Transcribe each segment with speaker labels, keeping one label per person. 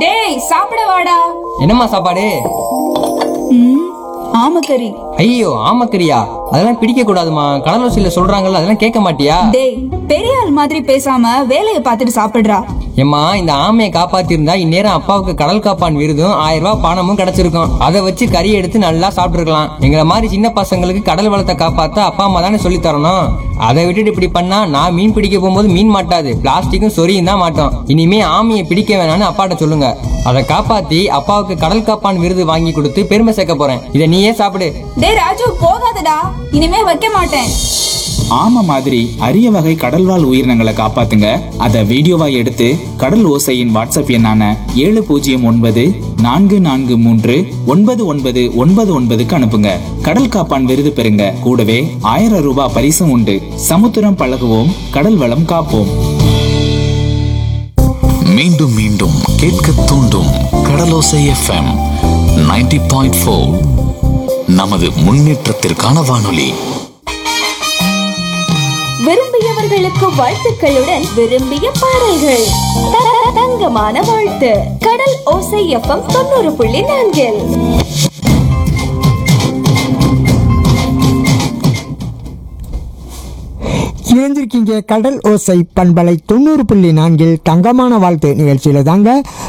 Speaker 1: டேய் சாப்பிட வாடா
Speaker 2: என்னம்மா சாப்பாடு
Speaker 1: ம் ஆமக்கறி
Speaker 2: ஐயோ ஆமக்கரியா அதெல்லாம் பிடிக்க கூடாதுமா கடலூசியில சொல்றாங்கல்ல அதெல்லாம் கேட்க மாட்டியா
Speaker 1: டேய் பெரிய ஆள் மாதிரி பேசாம வேலையை பார்த்துட்டு சாப்பிடுறா
Speaker 2: ஏம்மா இந்த ஆமையை காப்பாத்திருந்தா இந்நேரம் அப்பாவுக்கு கடல் காப்பான் விருதும் ஆயிரம் ரூபாய் பணமும் கிடைச்சிருக்கும் அதை வச்சு கறி எடுத்து நல்லா சாப்பிட்டுருக்கலாம் எங்களை மாதிரி சின்ன பசங்களுக்கு கடல் வளத்தை காப்பாத்த அப்பா அம்மா தானே சொல்லி தரணும் அதை விட்டுட்டு இப்படி பண்ணா நான் மீன் பிடிக்க போகும்போது மீன் மாட்டாது பிளாஸ்டிக்கும் சொரியும் தான் மாட்டோம் இனிமே ஆமையை பிடிக்க வேணாம்னு அப்பாட்ட சொல்லுங்க அதை காப்பாத்தி அப்பாவுக்கு கடல் காப்பான் விருது வாங்கி கொடுத்து பெருமை சேர்க்க போறேன் இதை நீயே சாப்பிடு
Speaker 1: டேய் ராஜு போகாதடா இனிமே வைக்க மாட்டேன்
Speaker 3: ஆமை மாதிரி அரிய வகை கடல்வாழ் உயிரினங்களை காப்பாத்துங்க அதை வீடியோவா எடுத்து கடல் ஓசையின் வாட்ஸ்அப் எண்ணான ஏழு பூஜ்ஜியம் ஒன்பது நான்கு நான்கு மூன்று ஒன்பது ஒன்பது ஒன்பது ஒன்பதுக்கு அனுப்புங்க கடல் காப்பான் விருது பெறுங்க கூடவே ஆயிரம் ரூபாய் பரிசும் உண்டு சமுத்திரம் பழகுவோம் கடல் வளம் காப்போம்
Speaker 4: மீண்டும் மீண்டும் கேட்க தூண்டும் கடலோசை எஃப்எம் 90.4 பாயிண்ட் நமது முன்னேற்றத்திற்கான வானொலி
Speaker 5: விரும்பியவர்களுக்கு வாழ்த்துக்களுடன் விரும்பிய பாடல்கள் த- த- தங்கமான வாழ்த்து கடல் ஓசை எஃப்எம் தொண்ணூறு புள்ளி நான்கில்
Speaker 6: இணைஞ்சிருக்கீங்க கடல் ஓசை பண்பலை தொண்ணூறு புள்ளி நான்கில் தங்கமான வாழ்த்து நிகழ்ச்சியில தாங்க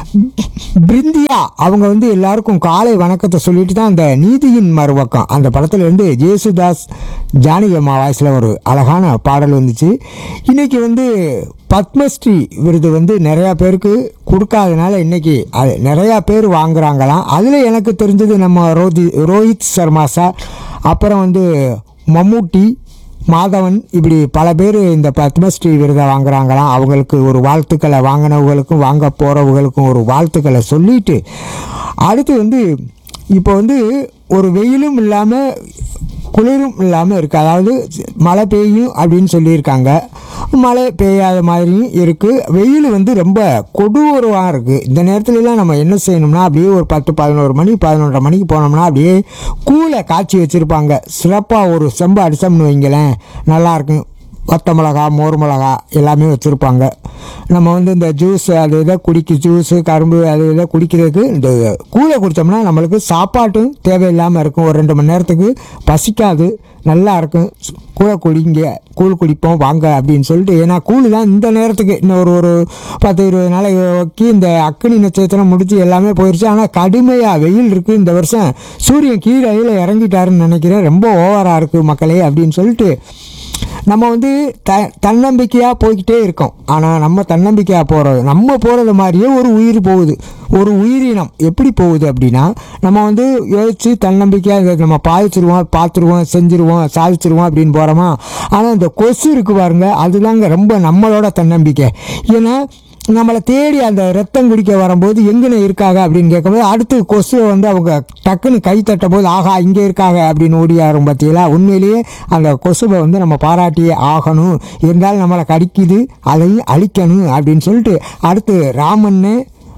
Speaker 6: பிருந்தியா அவங்க வந்து எல்லாருக்கும் காலை வணக்கத்தை சொல்லிட்டு தான் அந்த நீதியின் மறுபக்கம் அந்த படத்துல இருந்து ஜேசுதாஸ் ஜானகி அம்மா வாய்ஸில் ஒரு அழகான பாடல் வந்துச்சு இன்னைக்கு வந்து பத்மஸ்ரீ விருது வந்து நிறையா பேருக்கு கொடுக்காதனால இன்னைக்கு அது நிறையா பேர் வாங்குறாங்களாம் அதில் எனக்கு தெரிஞ்சது நம்ம ரோஹி ரோஹித் சர்மா சார் அப்புறம் வந்து மம்மூட்டி மாதவன் இப்படி பல பேர் இந்த பத்மஸ்ரீ விருதை வாங்குறாங்களாம் அவங்களுக்கு ஒரு வாழ்த்துக்களை வாங்கினவங்களுக்கும் வாங்க போகிறவங்களுக்கும் ஒரு வாழ்த்துக்களை சொல்லிட்டு அடுத்து வந்து இப்போ வந்து ஒரு வெயிலும் இல்லாமல் குளிரும் இல்லாமல் இருக்குது அதாவது மழை பெய்யும் அப்படின்னு சொல்லியிருக்காங்க மழை பெய்யாத மாதிரியும் இருக்குது வெயில் வந்து ரொம்ப கொடூரமாக இருக்குது இந்த நேரத்துலலாம் நம்ம என்ன செய்யணும்னா அப்படியே ஒரு பத்து பதினோரு மணி பதினொன்றரை மணிக்கு போனோம்னா அப்படியே கூலை காய்ச்சி வச்சுருப்பாங்க சிறப்பாக ஒரு செம்பு அடிச்சோம்னு வைங்களேன் நல்லாயிருக்கும் வத்த மிளகா மோர் மிளகா எல்லாமே வச்சுருப்பாங்க நம்ம வந்து இந்த ஜூஸ் அது இதை குடிக்க ஜூஸு கரும்பு அது இதை குடிக்கிறதுக்கு இந்த கூழை குடித்தோம்னா நம்மளுக்கு சாப்பாட்டும் தேவையில்லாமல் இருக்கும் ஒரு ரெண்டு மணி நேரத்துக்கு பசிக்காது நல்லா இருக்கும் கூழை குடிங்க கூழ் குடிப்போம் வாங்க அப்படின்னு சொல்லிட்டு ஏன்னா கூழ் தான் இந்த நேரத்துக்கு இன்னும் ஒரு ஒரு பத்து இருபது நாளைக்கு இந்த அக்னி நட்சத்திரம் முடிச்சு எல்லாமே போயிடுச்சு ஆனால் கடுமையாக வெயில் இருக்குது இந்த வருஷம் சூரியன் கீழே கீழே இறங்கிட்டாருன்னு நினைக்கிறேன் ரொம்ப ஓவராக இருக்குது மக்களே அப்படின்னு சொல்லிட்டு நம்ம வந்து த தன்னம்பிக்கையாக போய்கிட்டே இருக்கோம் ஆனால் நம்ம தன்னம்பிக்கையாக போகிறது நம்ம போகிறது மாதிரியே ஒரு உயிர் போகுது ஒரு உயிரினம் எப்படி போகுது அப்படின்னா நம்ம வந்து யோசித்து தன்னம்பிக்கையாக இதை நம்ம பாதிச்சிருவோம் பார்த்துருவோம் செஞ்சுருவோம் சாதிச்சிருவோம் அப்படின்னு போகிறோமா ஆனால் இந்த கொசு இருக்கு பாருங்க அதுதாங்க ரொம்ப நம்மளோட தன்னம்பிக்கை ஏன்னா நம்மளை தேடி அந்த ரத்தம் குடிக்க வரும்போது எங்கன இருக்காங்க அப்படின்னு கேட்கும்போது அடுத்து கொசுவை வந்து அவங்க டக்குன்னு கை தட்டும் போது ஆகா இங்கே இருக்காங்க அப்படின்னு ஓடியாரும் பார்த்தீங்களா உண்மையிலேயே அந்த கொசுவை வந்து நம்ம பாராட்டியே ஆகணும் இருந்தாலும் நம்மளை கடிக்குது அதையும் அழிக்கணும் அப்படின்னு சொல்லிட்டு அடுத்து ராமன்னு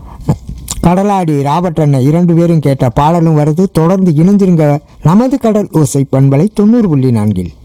Speaker 6: கடலாடி ராபர்ட் அண்ணன் இரண்டு பேரும் கேட்ட பாடலும் வருது தொடர்ந்து இணைஞ்சிருங்க நமது கடல் ஓசை பண்பலை தொண்ணூறு புள்ளி நான்கில்